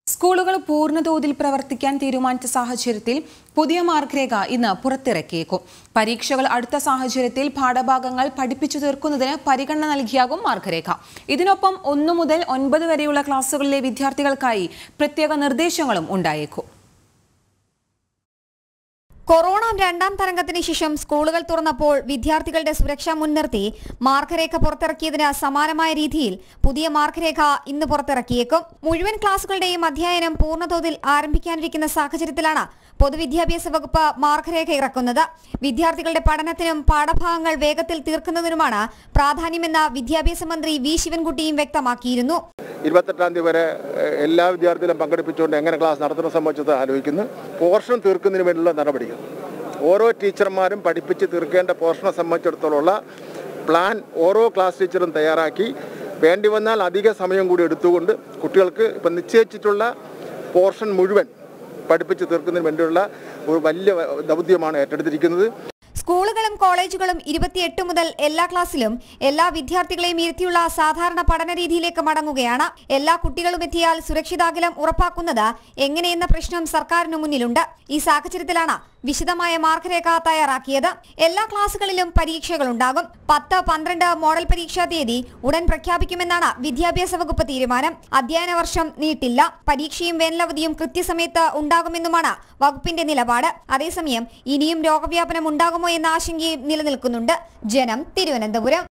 സ്കൂളുകൾ പൂർണ്ണതോതിൽ പ്രവർത്തിക്കാൻ തീരുമാനിച്ച സാഹചര്യത്തിൽ പുതിയ മാർക്ക് രേഖ ഇന്ന് പുറത്തിറക്കിയേക്കും പരീക്ഷകൾ അടുത്ത സാഹചര്യത്തിൽ പാഠഭാഗങ്ങൾ പഠിപ്പിച്ചു തീർക്കുന്നതിന് പരിഗണന നൽകിയാകും മാർക്ക് രേഖ ഇതിനൊപ്പം ഒന്നു മുതൽ ഒൻപത് വരെയുള്ള ക്ലാസുകളിലെ വിദ്യാർത്ഥികൾക്കായി പ്രത്യേക നിർദ്ദേശങ്ങളും ഉണ്ടായേക്കും കൊറോണ രണ്ടാം തരംഗത്തിന് ശേഷം സ്കൂളുകൾ തുറന്നപ്പോൾ വിദ്യാർത്ഥികളുടെ സുരക്ഷ മുൻനിർത്തി മാർക്ക് രേഖ പുറത്തിറക്കിയതിന് സമാനമായ രീതിയിൽ പുതിയ മാർക്ക് രേഖ ഇന്ന് പുറത്തിറക്കിയേക്കും മുഴുവൻ ക്ലാസുകളുടെയും അധ്യയനം പൂർണ്ണതോതിൽ ആരംഭിക്കാനിരിക്കുന്ന സാഹചര്യത്തിലാണ് പൊതുവിദ്യാഭ്യാസ വകുപ്പ് മാർക്ക് രേഖ ഇറക്കുന്നത് വിദ്യാർത്ഥികളുടെ പഠനത്തിനും പാഠഭാഗങ്ങൾ വേഗത്തിൽ തീർക്കുന്നതിനുമാണ് പ്രാധാന്യമെന്ന് വിദ്യാഭ്യാസ മന്ത്രി വി ശിവൻകുട്ടിയും വ്യക്തമാക്കിയിരുന്നു ഇരുപത്തെട്ടാം തീയതി വരെ ഏഹ്, എല്ലാ വിദ്യാർത്ഥികളും പങ്കെടുപ്പിച്ചുകൊണ്ട് എങ്ങനെ ക്ലാസ് നടത്തുന്ന സംബന്ധിച്ചത് ആലോചിക്കുന്നു പോർഷൻ തീർക്കുന്നതിന് വേണ്ടിയുള്ള നടപടികൾ ഓരോ ടീച്ചർമാരും പഠിപ്പിച്ച് തീർക്കേണ്ട പോർഷനെ സംബന്ധിച്ചിടത്തോളമുള്ള പ്ലാൻ ഓരോ ക്ലാസ് ടീച്ചറും തയ്യാറാക്കി വേണ്ടി വന്നാൽ അധിക സമയം കൂടി എടുത്തുകൊണ്ട് കുട്ടികൾക്ക് ഇപ്പം നിശ്ചയിച്ചിട്ടുള്ള പോർഷൻ മുഴുവൻ പഠിപ്പിച്ച് തീർക്കുന്നതിന് വേണ്ടിയുള്ള ഒരു വലിയ ദൗത്യമാണ് ഏറ്റെടുത്തിരിക്കുന്നത് സ്കൂളുകളും കോളേജുകളും ഇരുപത്തിയെട്ട് മുതൽ എല്ലാ ക്ലാസ്സിലും എല്ലാ വിദ്യാർത്ഥികളെയും ഇരുത്തിയുള്ള സാധാരണ പഠന രീതിയിലേക്ക് മടങ്ങുകയാണ് എല്ലാ കുട്ടികളും എത്തിയാൽ സുരക്ഷിതാകലം ഉറപ്പാക്കുന്നത് എങ്ങനെയെന്ന പ്രശ്നം സർക്കാരിന് മുന്നിലുണ്ട് ഈ സാഹചര്യത്തിലാണ് വിശദമായ മാർക്ക് രേഖ തയ്യാറാക്കിയത് എല്ലാ ക്ലാസുകളിലും പരീക്ഷകളുണ്ടാകും പത്ത് പന്ത്രണ്ട് മോഡൽ പരീക്ഷാ തീയതി ഉടൻ പ്രഖ്യാപിക്കുമെന്നാണ് വിദ്യാഭ്യാസ വകുപ്പ് തീരുമാനം അധ്യയന വർഷം നീട്ടില്ല പരീക്ഷയും വേനലവധിയും കൃത്യസമയത്ത് ഉണ്ടാകുമെന്നുമാണ് വകുപ്പിന്റെ നിലപാട് അതേസമയം ഇനിയും രോഗവ്യാപനം ഉണ്ടാകുമോ എന്ന ആശങ്കയും നിലനിൽക്കുന്നുണ്ട് ജനം തിരുവനന്തപുരം